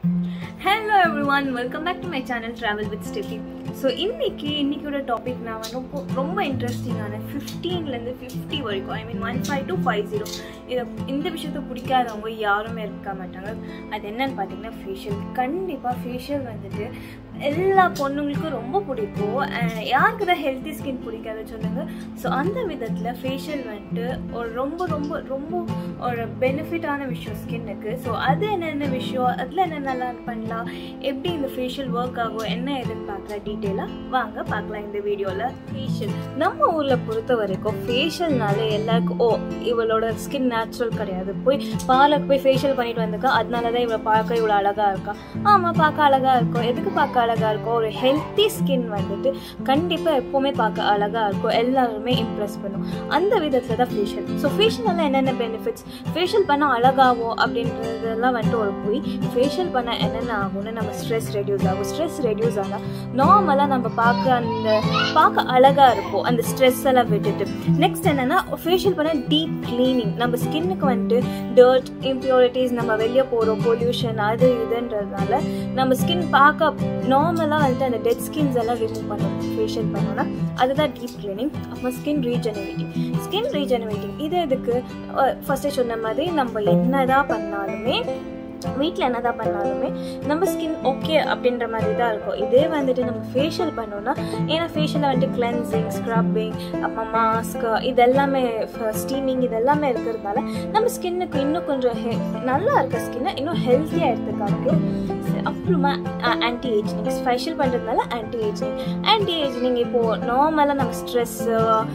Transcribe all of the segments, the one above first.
hello everyone welcome back to my channel travel with Steffi so இன்னைக்கு இன்னைக்கோட topic நான் வந்து ரொம்ப ரொம்ப இன்ட்ரெஸ்டிங்கான ஃபிஃப்டீன்லேருந்து ஃபிஃப்டி வரைக்கும் I mean one five to five zero இதை இந்த விஷயத்த பிடிக்காதவங்க யாருமே இருக்க மாட்டாங்க அது என்னன்னு பார்த்தீங்கன்னா ஃபேஷியல் கண்டிப்பாக ஃபேஷியல் வந்துட்டு எல்லா பொண்ணுங்களுக்கும் ரொம்ப பிடிக்கும் அஹ் யாருக்கு தான் ஹெல்த்தி ஸ்கின் பிடிக்காது சொல்லுங்க ஸோ அந்த விதத்தில் ஃபேஷியல் வந்துட்டு ஒரு ரொம்ப ரொம்ப ரொம்ப ஒரு பெனிஃபிட்டான விஷயம் ஸ்கின்னுக்கு ஸோ அது என்னென்ன விஷயம் அதில் என்னென்னலாம் பண்ணலாம் எப்படி இந்த ஃபேஷியல் ஒர்க் ஆகும் என்ன ஏதுன்னு பார்க்கலாம் டீட்டெயிலாக வாங்க பார்க்கலாம் இந்த வீடியோவில் ஃபேஷியல் நம்ம ஊரில் பொறுத்த வரைக்கும் ஃபேஷியல்னால எல்லாருக்கும் ஓ இவளோட ஸ்கின் நேச்சுரல் கிடையாது போய் பார்லருக்கு போய் ஃபேஷியல் பண்ணிட்டு வந்திருக்கா அதனால தான் இவளை பார்க்க இவ்வளோ அழகாக இருக்கா ஆமாம் பார்க்க அழகாக இருக்கும் எதுக்கு பார்க்க அழகாக இருக்கும் ஒரு ஹெல்த்தி ஸ்கின் வந்துட்டு கண்டிப்பாக எப்போவுமே பார்க்க அழகாக இருக்கும் எல்லாருமே இம்ப்ரெஸ் பண்ணும் அந்த விதத்தில் தான் ஃபேஷியல் ஸோ ஃபேஷியலால் என்னென்ன பெனிஃபிட்ஸ் ஃபேஷியல் பண்ணால் அழகாகும் அப்படின்றதெல்லாம் வந்துட்டு ஒரு போய் ஃபேஷியல் பண்ணால் என்னென்ன ஆகும்னு நம்ம ஸ்ட்ரெஸ் ரெடியூஸ் ஆகும் ஸ்ட்ரெஸ் ரெடியூஸ் ஆனால் நார்மலாக நம்ம பார்க்க அந்த பார்க்க அழகாக இருக்கும் அந்த ஸ்ட்ரெஸ் எல்லாம் விட்டுட்டு நெக்ஸ்ட் என்னென்னா ஃபேஷியல் பண்ண டீப் க்ளீனிங் நம்ம ஸ்கின்னுக்கு வந்துட்டு டர்ட் இம்ப்யூரிட்டிஸ் நம்ம வெளியே போகிறோம் பொல்யூஷன் அது இதுன்றதுனால நம்ம ஸ்கின் பார்க்க நார்மலாக வந்துட்டு அந்த டெட் ஸ்கின்ஸ் எல்லாம் ரிமூவ் பண்ணணும் ஃபேஷியல் பண்ணோன்னா அதுதான் டீப் க்ளீனிங் அப்புறம் ஸ்கின் ரீஜெனரேட்டிங் ஸ்கின் ரீஜெனரேட்டிங் இது எதுக்கு ஃபஸ்ட்டே சொன்ன மாதிரி நம்ம என்னதான் பண்ணாலுமே வீட்டில் என்னதான் பண்ணாலுமே நம்ம ஸ்கின் ஓகே அப்படின்ற மாதிரி தான் இருக்கும் இதே வந்துட்டு நம்ம ஃபேஷியல் பண்ணோம்னா ஏன்னா ஃபேஷியலில் வந்துட்டு கிளென்சிங் ஸ்க்ரப்பிங் அப்புறம் மாஸ்க் இது எல்லாமே ஸ்டீமிங் இது எல்லாமே இருக்கிறதுனால நம்ம ஸ்கின்னுக்கு இன்னும் கொஞ்சம் ஹெ நல்லா இருக்க ஸ்கின்னை இன்னும் ஹெல்த்தியாக எடுத்துக்காக்கும் அப்புறமா ஆன்டி ஏஜ்னிங் ஃபேஷியல் பண்ணுறதுனால ஆன்டி ஏஜ்னிங் ஆன்டி ஏஜ்னிங் இப்போது நார்மலாக நம்ம ஸ்ட்ரெஸ்ஸு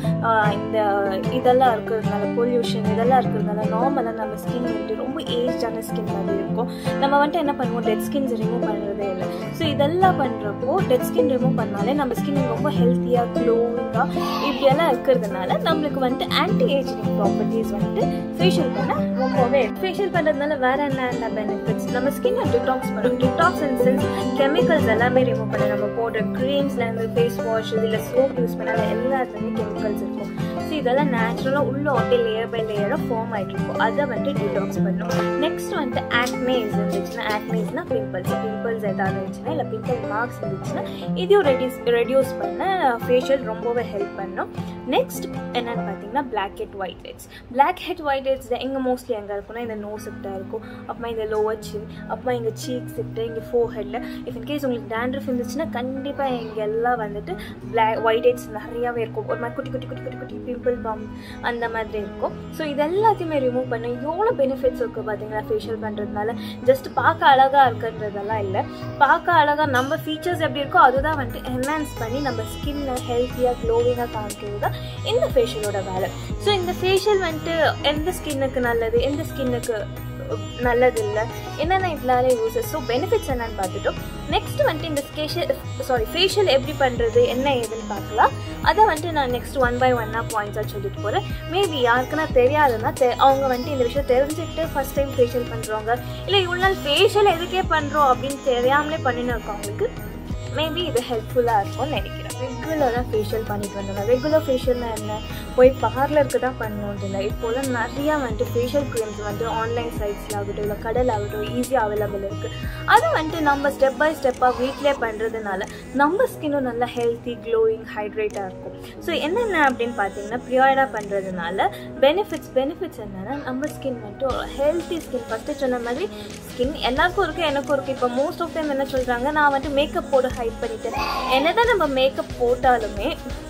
இந்த இதெல்லாம் இருக்கிறதுனால பொல்யூஷன் இதெல்லாம் இருக்கிறதுனால நார்மலாக நம்ம ஸ்கின் வந்துட்டு ரொம்ப ஏஜ்டான ஸ்கின் மாதிரி இருக்கும் நம்ம வந்துட்டு என்ன பண்ணுவோம் டெட் ஸ்கின்ஸ் ரிமூவ் பண்ணுறதே இல்லை ஸோ இதெல்லாம் பண்ணுறப்போ டெட் ஸ்கின் ரிமூவ் பண்ணாலே நம்ம ஸ்கின் ரொம்ப ஹெல்த்தியாக க்ளோவிங்காக இப்படியெல்லாம் இருக்கிறதுனால நம்மளுக்கு வந்துட்டு ஆன்டி ஏஜ்னிங் ப்ராப்பர்ட்டிஸ் வந்துட்டு ஃபேஷியல் பண்ண ரொம்பவே ஃபேஷியல் பண்ணுறதுனால வேற என்ன பெனிஃபிட்ஸ் நம்ம ஸ்கின்னை டிடாக்ஸ் பண்ணும் டிடாக்ஸ் அண்ட் சென்ஸ் கெமிக்கல்ஸ் எல்லாமே ரிமூவ் பண்ண நம்ம போடுற க்ரீம்ஸ்லேருந்து ஃபேஸ் வாஷ் இதில் சோப் யூஸ் பண்ணால எல்லாத்துலேயுமே கெமிக்கல்ஸ் இருக்கும் ஸோ இதெல்லாம் நேச்சுரலாக உள்ள ஒட்டி லேயர் பை லேயராக ஃபார்ம் ஆகிட்டு இருக்கும் அதை வந்துட்டு டிடாக்ஸ் பண்ணும் நெக்ஸ்ட் வந்துட்டு ஆக்னேஸ் இருந்துச்சுன்னா ஆக்னேஸ்னா பிம்பிள்ஸ் பிம்பிள்ஸ் ஏதாவது இருந்துச்சுன்னா இல்லை பிம்பிள் மார்க்ஸ் இருந்துச்சுன்னா இதையும் ரெடியூஸ் ரெடியூஸ் பண்ண ஃபேஷியல் ரொம்பவே ஹெல்ப் பண்ணும் நெக்ஸ்ட் என்னென்னு பார்த்தீங்கன்னா black head white heads black head white heads எங்கே மோஸ்ட்லி எங்கே இருக்கும்னா இந்த நோஸ் கிட்ட இருக்கும் அப்புறமா இந்த லோவர் சின் அப்புறமா இங்கே சீக்ஸ் கிட்ட இங்கே ஃபோர் ஹெட்டில் இஃப் இன்கேஸ் உங்களுக்கு டேண்ட்ரஃப் இருந்துச்சுன்னா கண்டிப்பாக இங்கே எல்லாம் வந்துட்டு பிளாக் ஒயிட் ஹெட்ஸ் நிறையாவே இருக்கும் ஒரு மாதிரி குட்டி குட்டி குட்டி குட்டி குட்டி பிம்பிள் பம் அந்த மாதிரி இருக்கும் ஸோ இது எல்லாத்தையுமே ரிமூவ் பண்ண எவ்வளோ பெனிஃபிட்ஸ் இருக்குது பார்த்தீங்களா ஃபேஷியல் பண்ணுறதுனால ஜஸ்ட் பார்க்க அழகாக இருக்குன்றதெல்லாம் இல்லை பார்க்க அழகாக நம்ம ஃபீச்சர்ஸ் எப்படி இருக்கோ அதுதான் வந்துட்டு என்ஹான்ஸ் பண்ணி நம்ம ஸ்கின்னை ஹெல்த்தியாக க்ளோவிங்காக காமிக்கிறது தான் இந்த ஃபேஷியலோட வேலை ஸோ இந்த ஃபேஷியல் வந்துட்டு எந்த ஸ்கின்னுக்கு நல்லது எந்த ஸ்கின்னுக்கு நல்லது இல்லை என்னென்ன இதனால யூசஸ் ஸோ பெனிஃபிட்ஸ் என்னன்னு பார்த்துட்டோம் நெக்ஸ்ட் வந்துட்டு இந்த ஃபேஷியல் சாரி ஃபேஷியல் எப்படி பண்ணுறது என்ன ஏதுன்னு பார்க்கலாம் அதை வந்துட்டு நான் நெக்ஸ்ட் ஒன் பை ஒன்னாக பாயிண்ட்ஸாக சொல்லிட்டு போகிறேன் மேபி யாருக்குன்னா தெரியாதுன்னா தெ அவங்க வந்துட்டு இந்த விஷயம் தெரிஞ்சுக்கிட்டு ஃபஸ்ட் டைம் ஃபேஷியல் பண்ணுறவங்க இல்லை இவ்வளோ நாள் ஃபேஷியல் எதுக்கே பண்ணுறோம் அப்படின்னு தெரியாமலே பண்ணின்னு இருக்கவங்களுக்கு மேபி இது ஹெல்ப்ஃபுல்லாக இருக்கும்னு நினைக்கிறேன் ரெகுலராக ஃபேஷியல் பண்ணிட்டு வந்தோம் ரெகுலர் ஃபேஷியல்னா என்ன போய் பார்லருக்கு தான் பண்ணணும் இல்லை இப்போலாம் நிறையா வந்துட்டு ஃபேஷியல் க்ரீம்ஸ் வந்துட்டு ஆன்லைன் சைட்ஸில் ஆகட்டும் இல்லை கடல் ஆகட்டும் ஈஸியாக அவைலபிள் இருக்குது அதை வந்துட்டு நம்ம ஸ்டெப் பை ஸ்டெப்பாக வீட்டிலே பண்ணுறதுனால நம்ம ஸ்கின்னும் நல்லா ஹெல்த்தி க்ளோயிங் ஹைட்ரேட்டாக இருக்கும் ஸோ என்னென்ன அப்படின்னு பார்த்தீங்கன்னா ப்ரியாய்டாக பண்ணுறதுனால பெனிஃபிட்ஸ் பெனிஃபிட்ஸ் என்னென்னா நம்ம ஸ்கின் வந்துட்டு ஒரு ஹெல்த்தி ஸ்கின் ஃபஸ்ட்டு சொன்ன மாதிரி ஸ்கின் எல்லாருக்கும் இருக்குது எனக்கும் இருக்குது இப்போ மோஸ்ட் ஆஃப் டைம் என்ன சொல்கிறாங்க நான் வந்துட்டு மேக்கப் போட ஹைட் பண்ணிட்டேன் என்னதான் நம்ம மேக்கப் போட்டாலுமே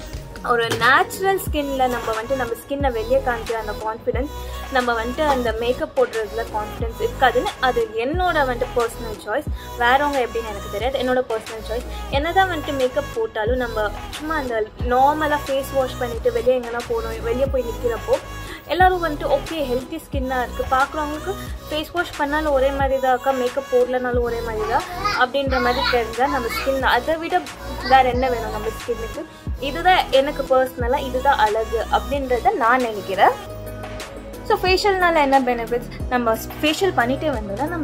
ஒரு நேச்சுரல் ஸ்கின்ல நம்ம வந்துட்டு நம்ம ஸ்கின்னை வெளியே காமிக்கிற அந்த கான்ஃபிடென்ஸ் நம்ம வந்துட்டு அந்த மேக்கப் போடுறதுல கான்ஃபிடென்ஸ் இருக்காதுன்னு அது என்னோட வந்துட்டு பர்சனல் சாய்ஸ் வேறவங்க எப்படின்னு எனக்கு தெரியாது என்னோட பர்சனல் சாய்ஸ் என்னதான் வந்துட்டு மேக்கப் போட்டாலும் நம்ம சும்மா அந்த நார்மலாக ஃபேஸ் வாஷ் பண்ணிட்டு வெளியே எங்கன்னா போகணும் வெளியே போய் நிற்கிறப்போ எல்லோரும் வந்துட்டு ஓகே ஹெல்த்தி ஸ்கின்னாக இருக்குது பார்க்குறவங்களுக்கு ஃபேஸ் வாஷ் பண்ணாலும் ஒரே மாதிரி தான் இருக்கா மேக்கப் போடலனாலும் ஒரே மாதிரி தான் அப்படின்ற மாதிரி தெரிஞ்சால் நம்ம ஸ்கின் அதை விட வேறு என்ன வேணும் நம்ம ஸ்கின்னுக்கு இதுதான் எனக்கு பர்சனலாக இதுதான் அழகு அப்படின்றத நான் நினைக்கிறேன் ஸோ ஃபேஷியல்னால என்ன பெனிஃபிட்ஸ் நம்ம ஃபேஷியல் பண்ணிகிட்டே வந்தோம்னா நம்ம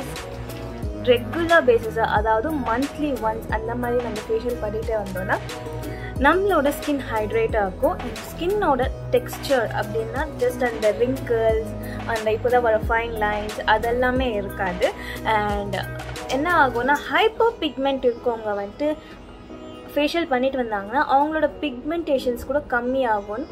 ரெகுலர் பேசிஸாக அதாவது மந்த்லி ஒன்ஸ் அந்த மாதிரி நம்ம ஃபேஷியல் பண்ணிகிட்டே வந்தோம்னா நம்மளோட ஸ்கின் ஹைட்ரேட்டாக இருக்கும் அண்ட் ஸ்கின்னோட டெக்ஸ்சர் அப்படின்னா ஜஸ்ட் அந்த ரிங்கிள்ஸ் அந்த இப்போ தான் வர ஃபைன் லைன்ஸ் அதெல்லாமே இருக்காது அண்ட் என்ன ஆகும்னா ஹைப்பர் பிக்மெண்ட் இருக்கவங்க வந்துட்டு ஃபேஷியல் பண்ணிட்டு வந்தாங்கன்னா அவங்களோட பிக்மெண்டேஷன்ஸ் கூட கம்மியாகும்னு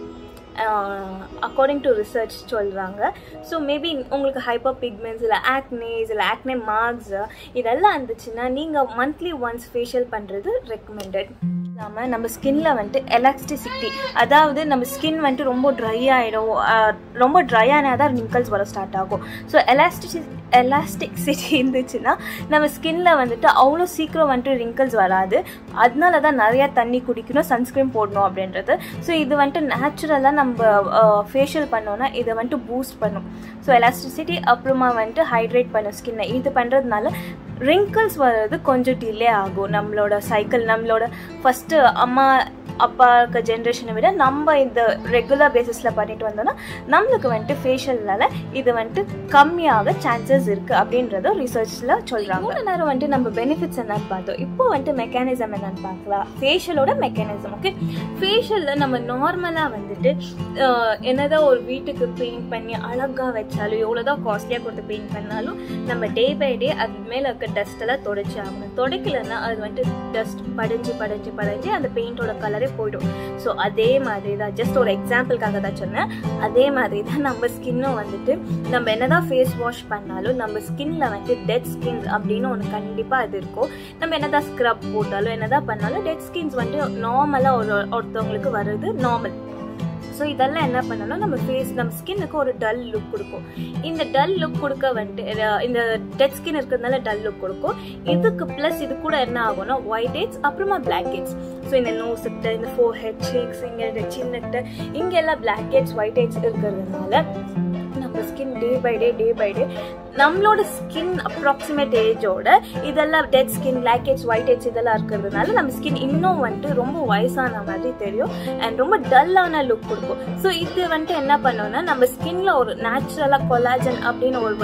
அக்கார்டிங் டு ரிசர்ச் சொல்கிறாங்க ஸோ மேபி உங்களுக்கு ஹைப்பர் பிக்மெண்ட்ஸ் இல்லை ஆக்னேஸ் இல்லை ஆக்னே மார்க்ஸ் இதெல்லாம் இருந்துச்சுன்னா நீங்கள் மந்த்லி ஒன்ஸ் ஃபேஷியல் பண்ணுறது ரெக்கமெண்டட் இல்லாமல் நம்ம ஸ்கின்ல வந்துட்டு எலாஸ்டிசிட்டி அதாவது நம்ம ஸ்கின் வந்துட்டு ரொம்ப ட்ரை ஆகிடும் ரொம்ப ட்ரை ஆனால் தான் ரிங்கிள்ஸ் வர ஸ்டார்ட் ஆகும் ஸோ எலாஸ்டிசி எலாஸ்டிக்சிட்டி இருந்துச்சுன்னா நம்ம ஸ்கின்ல வந்துட்டு அவ்வளோ சீக்கிரம் வந்துட்டு ரிங்கிள்ஸ் வராது அதனால தான் நிறையா தண்ணி குடிக்கணும் சன்ஸ்க்ரீன் போடணும் அப்படின்றது ஸோ இது வந்துட்டு நேச்சுரலாக நம்ம ஃபேஷியல் பண்ணோன்னா இதை வந்துட்டு பூஸ்ட் பண்ணும் ஸோ எலாஸ்டிசிட்டி அப்புறமா வந்துட்டு ஹைட்ரேட் பண்ணும் ஸ்கின்னை இது பண்ணுறதுனால ரிங்கிள்ஸ் வர்றது கொஞ்சம் டிலே ஆகும் நம்மளோட சைக்கிள் நம்மளோட ஃபஸ்ட்டு அம்மா அப்பா இருக்க ஜென்ரேஷனை விட நம்ம இந்த ரெகுலர் பேசிஸில் பண்ணிட்டு வந்தோம்னா நம்மளுக்கு வந்துட்டு ஃபேஷியல்னால இது வந்துட்டு கம்மியாக சான்சஸ் இருக்குது அப்படின்றத ரிசர்ச்சில் சொல்கிறாங்க மூணு நேரம் வந்துட்டு நம்ம பெனிஃபிட்ஸ் என்னன்னு பார்த்தோம் இப்போ வந்துட்டு மெக்கானிசம் என்னன்னு பார்க்கலாம் ஃபேஷியலோட மெக்கானிசம் ஓகே ஃபேஷியலில் நம்ம நார்மலாக வந்துட்டு என்னதான் ஒரு வீட்டுக்கு பெயிண்ட் பண்ணி அழகாக வச்சாலும் எவ்வளோதான் காஸ்ட்லியாக கொடுத்து பெயிண்ட் பண்ணாலும் நம்ம டே பை டே அது மேலே இருக்க டஸ்ட்டெல்லாம் தொடச்சி ஆகணும் தொடக்கலைன்னா அது வந்துட்டு டஸ்ட் படிஞ்சு படிஞ்சு படிஞ்சு அந்த பெயிண்டோட கலரே போயிடும் ஸோ அதே மாதிரி தான் ஜஸ்ட் ஒரு எக்ஸாம்பிளுக்காக தான் சொன்னேன் அதே மாதிரி தான் நம்ம ஸ்கின்னும் வந்துட்டு நம்ம என்னதான் ஃபேஸ் வாஷ் பண்ணாலும் நம்ம ஸ்கின்ல வந்துட்டு டெட் ஸ்கின்ஸ் அப்படின்னு ஒன்று கண்டிப்பாக அது இருக்கும் நம்ம என்னதான் ஸ்க்ரப் போட்டாலும் என்னதான் பண்ணாலும் டெட் ஸ்கின்ஸ் வந்துட்டு நார்மலாக ஒரு ஒருத்தவங்களுக்கு வர்றது நார்மல் ஸோ இதெல்லாம் என்ன பண்ணணும் நம்ம ஃபேஸ் நம்ம ஸ்கின்னுக்கு ஒரு டல் லுக் கொடுக்கும் இந்த டல் லுக் கொடுக்க வந்துட்டு இந்த டெட் ஸ்கின் இருக்கிறதுனால டல் லுக் கொடுக்கும் இதுக்கு ப்ளஸ் இது கூட என்ன ஆகும்னா ஒயிட் ஹெட்ஸ் அப்புறமா பிளாக் ஹெட்ஸ் ஸோ இந்த நோஸ் கிட்ட இந்த ஃபோர் ஹெட் ஷேக்ஸ் இங்கே சின்னக்கிட்ட இங்கே எல்லாம் பிளாக் ஹெட்ஸ் ஒயிட் ஹெட்ஸ் இருக்கிறதுனால நம்ம skin day by day day by day நம்மளோட ஸ்கின் அப்ராக்சிமேட் ஏஜோட இதெல்லாம் dead skin black heads white heads இதெல்லாம் இருக்கிறதுனால நம்ம ஸ்கின் இன்னும் வந்துட்டு ரொம்ப வயசான மாதிரி தெரியும் அண்ட் ரொம்ப டல்லான லுக் கொடுக்கும் ஸோ இது வந்துட்டு என்ன பண்ணோம்னா நம்ம ஸ்கின்ல ஒரு நேச்சுரலாக கொலாஜன் அப்படின்னு ஒரு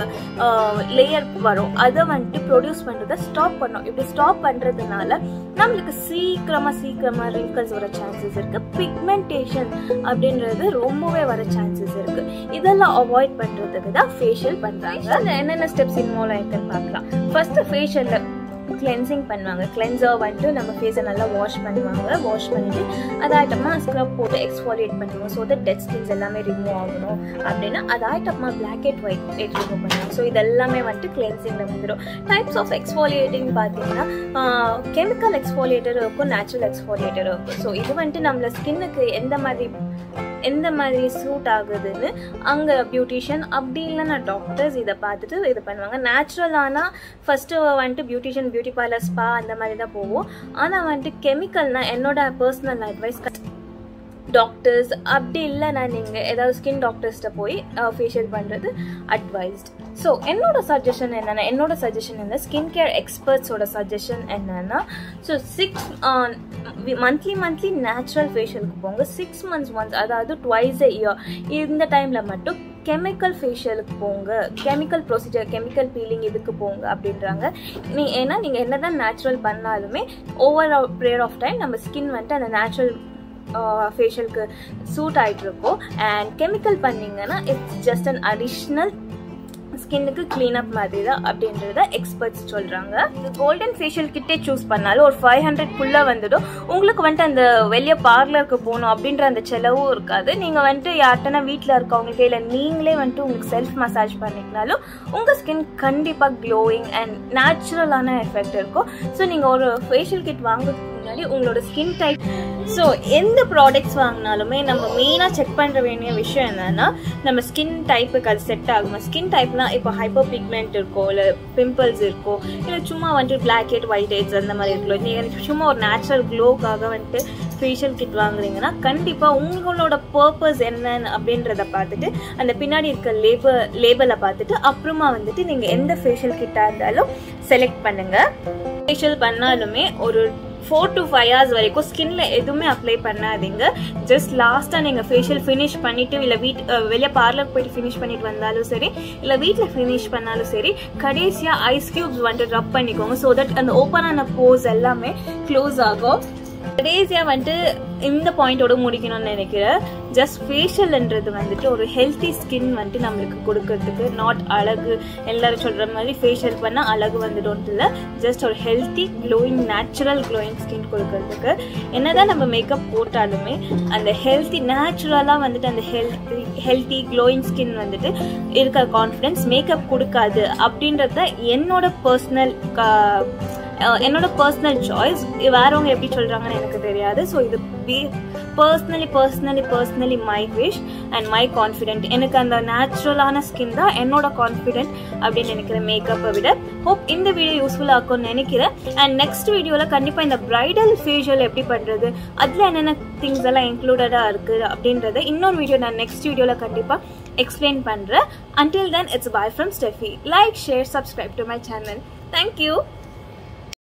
லேயர் வரும் அதை வந்துட்டு ப்ரொடியூஸ் பண்ணுறதை ஸ்டாப் பண்ணோம் இப்படி ஸ்டாப் பண்ணுறதுனால நம்மளுக்கு சீக்கிரமாக சீக்கிரமாக ரிங்கிள்ஸ் வர சான்சஸ் இருக்குது பிக்மெண்டேஷன் அப்படின்றது ரொம்பவே வர சான்சஸ் இருக்குது இதெல்லாம் அவாய்ட் பண்ணுறதுக்கு தான் ஃபேஷியல் பண்ணுறாங்க என்னென்ன ஸ்டெப்ஸ் இன்வால்வ் ஆயிருக்குன்னு பார்க்கலாம் ஃபர்ஸ்ட் ஃபேஷியலில் கிளென்சிங் பண்ணுவாங்க கிளென்சர் வந்துட்டு நம்ம ஃபேஸை நல்லா வாஷ் பண்ணுவாங்க வாஷ் பண்ணிட்டு அதாயிட்டமா ஸ்க்ரப் போட்டு எக்ஸ்ஃபாலியேட் பண்ணுவாங்க ஸோ தட் டெட் ஸ்கின்ஸ் எல்லாமே ரிமூவ் ஆகணும் அப்படின்னா அதாயிட்டமா black head white head remove பண்ணுவாங்க ஸோ இதெல்லாமே வந்துட்டு கிளென்சிங்கில் வந்துடும் டைப்ஸ் ஆஃப் எக்ஸ்ஃபாலியேட்டிங் பார்த்தீங்கன்னா கெமிக்கல் எக்ஸ்ஃபாலியேட்டர் இருக்கும் நேச்சுரல் எக்ஸ்ஃபாலியேட்டர் இருக்கும் ஸோ இது வந்துட்டு நம்மள ஸ்கின்னுக்கு எந்த மாதிரி எந்த மாதிரி சூட் ஆகுதுன்னு அங்கே பியூட்டிஷியன் அப்படி இல்லைன்னா டாக்டர்ஸ் இதை பார்த்துட்டு இது பண்ணுவாங்க நேச்சுரலானா ஃபஸ்ட்டு வந்துட்டு பியூட்டிஷியன் பியூட்டி பார்லர் ஸ்பா அந்த மாதிரி தான் போவோம் ஆனால் வந்துட்டு கெமிக்கல்னால் என்னோட பர்சனல் அட்வைஸ் டாக்டர்ஸ் அப்படி இல்லைனா நீங்கள் ஏதாவது ஸ்கின் டாக்டர்ஸ்கிட்ட போய் ஃபேஷியல் பண்ணுறது அட்வைஸ்ட் ஸோ என்னோட சஜஷன் என்னென்னா என்னோட சஜஷன் என்ன ஸ்கின் கேர் எக்ஸ்பர்ட்ஸோட சஜஷன் என்னென்னா so six monthly monthly natural ஃபேஷியலுக்கு போங்க சிக்ஸ் மந்த்ஸ் ஒன்ஸ் அதாவது ட்வைஸ் எ இயர் இந்த டைமில் மட்டும் கெமிக்கல் ஃபேஷியலுக்கு போங்க கெமிக்கல் ப்ரொசீஜர் கெமிக்கல் பீலிங் இதுக்கு போங்க அப்படின்றாங்க நீ ஏன்னா நீங்கள் என்ன தான் நேச்சுரல் பண்ணாலுமே ஓவர் பீரியட் ஆஃப் டைம் நம்ம ஸ்கின் வந்துட்டு அந்த நேச்சுரல் ஃபேஷியலுக்கு சூட் ஆகிட்டு இருக்கும் அண்ட் கெமிக்கல் பண்ணிங்கன்னா இட்ஸ் ஜஸ்ட் அன் அடிஷ்னல் ஸ்கின்னுக்கு க்ளீன் அப் மாதிரி தான் அப்படின்றத எக்ஸ்பர்ட்ஸ் சொல்கிறாங்க கோல்டன் ஃபேஷியல் கிட்டே சூஸ் பண்ணாலும் ஒரு ஃபைவ் ஹண்ட்ரட்குள்ளே வந்துடும் உங்களுக்கு வந்துட்டு அந்த வெளியே பார்லருக்கு போகணும் அப்படின்ற அந்த செலவும் இருக்காது நீங்கள் வந்துட்டு யார்ட்டனா வீட்டில் இருக்கவங்களுக்கு இல்லை நீங்களே வந்துட்டு உங்களுக்கு செல்ஃப் மசாஜ் பண்ணிக்கினாலும் உங்கள் ஸ்கின் கண்டிப்பாக க்ளோயிங் அண்ட் நேச்சுரலான எஃபெக்ட் இருக்கும் ஸோ நீங்கள் ஒரு ஃபேஷியல் கிட் வாங்குறதுக்கு முன்னாடி உங்களோட ஸ்கின் டைப் ஸோ எந்த ப்ராடக்ட்ஸ் வாங்கினாலுமே நம்ம மெயினாக செக் பண்ணுற வேண்டிய விஷயம் என்னன்னா நம்ம ஸ்கின் டைப்புக்கு அது செட் ஆகுமா ஸ்கின் டைப்னா இப்போ ஹைப்பர் பிக்மெண்ட் இருக்கோ இல்லை பிம்பிள்ஸ் இருக்கோ இல்லை சும்மா வந்துட்டு பிளாக் ஹெட் ஒயிட் ஹெட்ஸ் அந்த மாதிரி இருக்கலாம் நீங்கள் சும்மா ஒரு நேச்சுரல் க்ளோக்காக வந்துட்டு ஃபேஷியல் கிட் வாங்குறீங்கன்னா கண்டிப்பாக உங்களோட பர்பஸ் என்னன்னு அப்படின்றத பார்த்துட்டு அந்த பின்னாடி இருக்க லேபல் லேபலை பார்த்துட்டு அப்புறமா வந்துட்டு நீங்கள் எந்த ஃபேஷியல் கிட்டாக இருந்தாலும் செலக்ட் பண்ணுங்கள் ஃபேஷியல் பண்ணாலுமே ஒரு ஃபோர் டு ஃபைவ் ஹவர்ஸ் வரைக்கும் ஸ்கின்ல எதுவுமே அப்ளை பண்ணாதீங்க ஜஸ்ட் லாஸ்ட்டாக நீங்கள் ஃபேஷியல் ஃபினிஷ் பண்ணிவிட்டு இல்லை வீட் வெளியே பார்லர் போயிட்டு ஃபினிஷ் பண்ணிட்டு வந்தாலும் சரி இல்லை வீட்டில் ஃபினிஷ் பண்ணாலும் சரி கடைசியாக ஐஸ் க்யூப்ஸ் வந்துட்டு ரப் பண்ணிக்கோங்க ஸோ தட் அந்த ஓப்பனான போஸ் எல்லாமே க்ளோஸ் ஆகும் கடைசியாக வந்துட்டு இந்த பாயிண்டோட முடிக்கணும்னு நினைக்கிறேன் ஜஸ்ட் ஃபேஷியல்ன்றது வந்துட்டு ஒரு ஹெல்த்தி ஸ்கின் வந்துட்டு நம்மளுக்கு கொடுக்கறதுக்கு நாட் அழகு எல்லாரும் சொல்கிற மாதிரி ஃபேஷியல் பண்ணால் அழகு வந்துடும் இல்லை ஜஸ்ட் ஒரு healthy glowing natural glowing skin கொடுக்கறதுக்கு என்னதான் நம்ம மேக்கப் போட்டாலுமே அந்த ஹெல்த்தி நேச்சுரலாக வந்துட்டு அந்த ஹெல்த்தி ஹெல்த்தி க்ளோயிங் ஸ்கின் வந்துட்டு இருக்கிற கான்ஃபிடென்ஸ் மேக்கப் கொடுக்காது அப்படின்றத என்னோட பர்சனல் என்னோட பர்சனல் சாய்ஸ் வேறவங்க எப்படி சொல்கிறாங்கன்னு எனக்கு தெரியாது ஸோ இது பி personally personally personally my wish and my confident எனக்கு அந்த நேச்சுரலான ஸ்கின் தான் என்னோட கான்ஃபிடென்ட் அப்படின்னு நினைக்கிறேன் மேக்கப்பை விட ஹோப் இந்த வீடியோ யூஸ்ஃபுல்லாக இருக்கும்னு நினைக்கிறேன் அண்ட் நெக்ஸ்ட் வீடியோவில் கண்டிப்பாக இந்த ப்ரைடல் ஃபேஷியல் எப்படி பண்ணுறது அதில் என்னென்ன திங்ஸ் எல்லாம் இன்க்ளூடடாக இருக்குது அப்படின்றத இன்னொரு வீடியோ நான் நெக்ஸ்ட் வீடியோவில் கண்டிப்பாக எக்ஸ்பிளைன் பண்ணுறேன் until then it's bye from Steffi like share subscribe to my channel thank you